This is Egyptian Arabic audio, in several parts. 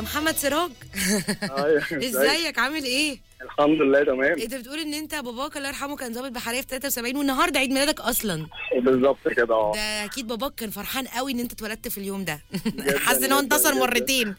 يا محمد سراج ايوه ازيك عامل ايه الحمد لله تمام انت بتقول ان انت باباك الله يرحمه كان ضابط بحريه في 73 والنهارده عيد ميلادك اصلا بالظبط كده اه ده اكيد باباك كان فرحان قوي ان انت اتولدت في اليوم ده جداً، حاسس ان هو جداً، انتصر جداً. مرتين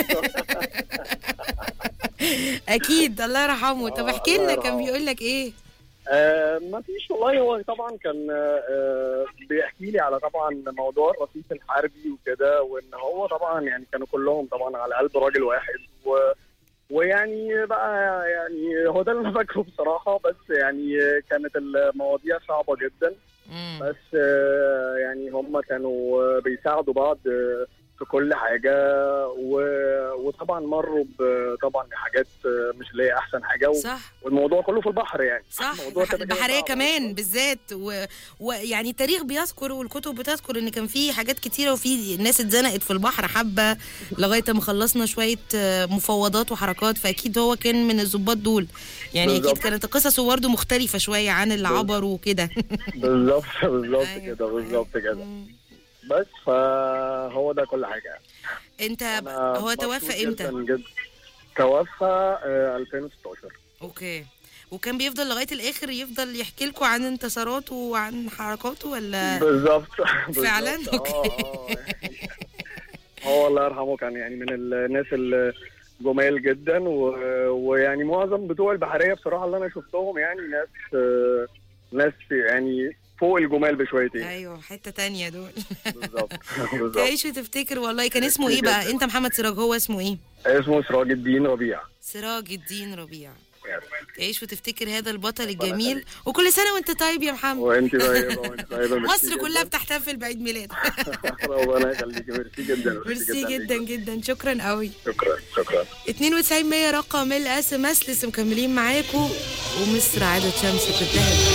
اكيد الله يرحمه طب آه، احكي الله لنا كان يرحمه. بيقول لك ايه آه ما فيش والله هو طبعا كان آه بيحكي لي على طبعا موضوع الرصيف الحربي وكده وان هو طبعا يعني كانوا كلهم طبعا على قلب راجل واحد و ويعني بقى يعني هو ده اللي انا فاكره بصراحه بس يعني كانت المواضيع صعبه جدا مم. بس آه، يعني هم كانوا آه، بيساعدوا بعض آه، في كل حاجة و- وطبعا مروا ب- طبعا بحاجات آه، مش اللي هي أحسن حاجة و- صح والموضوع كله في البحر يعني صح الموضوع البح- كده كده البحريه صعب. كمان بالذات و- ويعني التاريخ بيذكر والكتب بتذكر ان كان في حاجات كتيره وفي ناس اتزنقت في البحر حبه لغايه ما خلصنا شويه آه، مفاوضات وحركات فاكيد هو كان من الضباط دول يعني اكيد بالظبط. كانت قصصه برضه مختلفه شويه عن اللي عبروا وكده بالظبط بالظبط أيوة. كده بالظبط كده مم. بس فهو ده كل حاجة يعني انت أنا هو مبسوط توفى امتى جداً جداً. توفى آه، 2016 اوكي وكان بيفضل لغايه الاخر يفضل يحكي لكم عن انتصاراته وعن حركاته ولا بالظبط بالظبط. فعلاً؟ آه، أوكي. آه. هو الله يرحمه كان يعني من الناس الجمال جدا و... ويعني معظم بتوع البحريه بصراحه اللي انا شفتهم يعني ناس آه، ناس يعني فوق الجمال بشويتين ايوه حته تانية دول بالظبط بالظبط تعيش وتفتكر والله كان اسمه ايه بقى انت محمد سراج هو اسمه ايه اسمه سراج الدين ربيع سراج الدين ربيع تعيش وتفتكر هذا البطل الجميل وكل سنه وانت طيب يا محمد وانت طيبه وانت طيبه ميرسي مصر كلها جداً. بتحتفل بعيد ميلادك ربنا يخليك ميرسي جدا ميرسي جدا جدا شكرا قوي شكرا شكرا 92 100 رقم الاس ام اس لسه مكملين معاكم ومصر عادة شمس في الذهب